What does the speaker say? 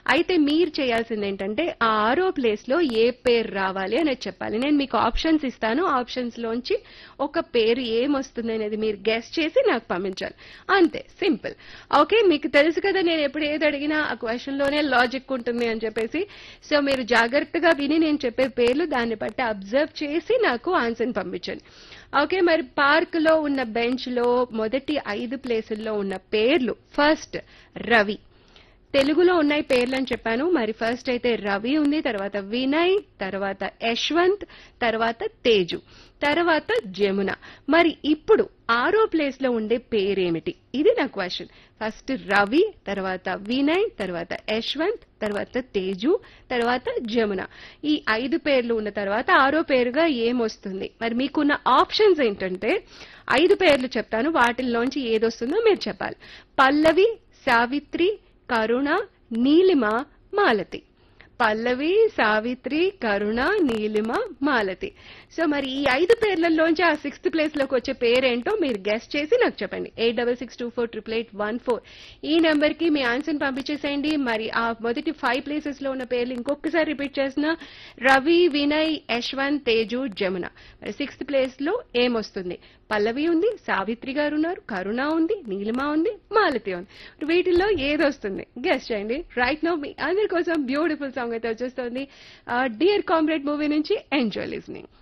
అయితే మీరు చేయాల్సింది ఏంటంటే ఆ ఆరో ప్లేస్ లో ఏ పేరు రావాలి అనేది చెప్పాలి నేను మీకు ఆప్షన్స్ ఇస్తాను ఆప్షన్స్ లోంచి ఒక పేరు ఏమొస్తుంది అనేది మీరు గెస్ చేసి నాకు పంపించాలి అంతే సింపుల్ ఓకే మీకు తెలుసు కదా నేను ఎప్పుడు ఏది అడిగినా ఆ క్వశ్చన్ లోనే లాజిక్ ఉంటుంది అని చెప్పేసి సో మీరు జాగ్రత్తగా విని నేను చెప్పే పేర్లు దాన్ని బట్టి అబ్జర్వ్ చేసి నాకు ఆన్సర్ పంపించండి ఓకే మరి పార్క్ లో ఉన్న బెంచ్ లో మొదటి ఐదు ప్లేసుల్లో ఉన్న పేర్లు ఫస్ట్ రవి తెలుగులో ఉన్నాయి పేర్లు అని చెప్పాను మరి ఫస్ట్ అయితే రవి ఉంది తర్వాత వినయ్ తర్వాత యశ్వంత్ తర్వాత తేజు తర్వాత జమున మరి ఇప్పుడు ఆరో ప్లేస్ లో ఉండే పేరేమిటి ఇది నా క్వశ్చన్ ఫస్ట్ రవి తర్వాత వినయ్ తర్వాత యశ్వంత్ తర్వాత తేజు తర్వాత జమున ఈ ఐదు పేర్లు ఉన్న తర్వాత ఆరో పేరుగా ఏమొస్తుంది మరి మీకున్న ఆప్షన్స్ ఏంటంటే ఐదు పేర్లు చెప్తాను వాటిల్లోంచి ఏదొస్తుందో మీరు చెప్పాలి పల్లవి సావిత్రి కరుణ నీలిమ మాలతి పల్లవి సావిత్రి కరుణ నీలిమ మాలతి సో మరి ఈ ఐదు పేర్లలోంచి ఆ సిక్స్త్ ప్లేస్ లోకి వచ్చే పేరేంటో మీరు గెస్ట్ చేసి నాకు చెప్పండి eight double six two four triple eight one four ఈ నెంబర్ కి మీ ఆన్సర్ పంపించేసేయండి మరి ఆ మొదటి ఫైవ్ ప్లేసెస్ లో ఉన్న పేర్లు ఇంకొకసారి రిపీట్ చేసిన రవి వినయ్ యశ్వంత్ తేజు జమున మరి సిక్స్త్ ప్లేస్ లో ఏమొస్తుంది పల్లవి ఉంది సావిత్రి గారు ఉన్నారు కరుణ ఉంది నీలిమ ఉంది మాలతి ఉంది వీటిల్లో ఏది వస్తుంది గెస్ట్ చేయండి రైట్ నో మీ అందరి కోసం బ్యూటిఫుల్ సాంగ్ అయితే వచ్చేస్తుంది డియర్ కామ్రేడ్ మూవీ నుంచి ఎంజాయ్ లిస్నింగ్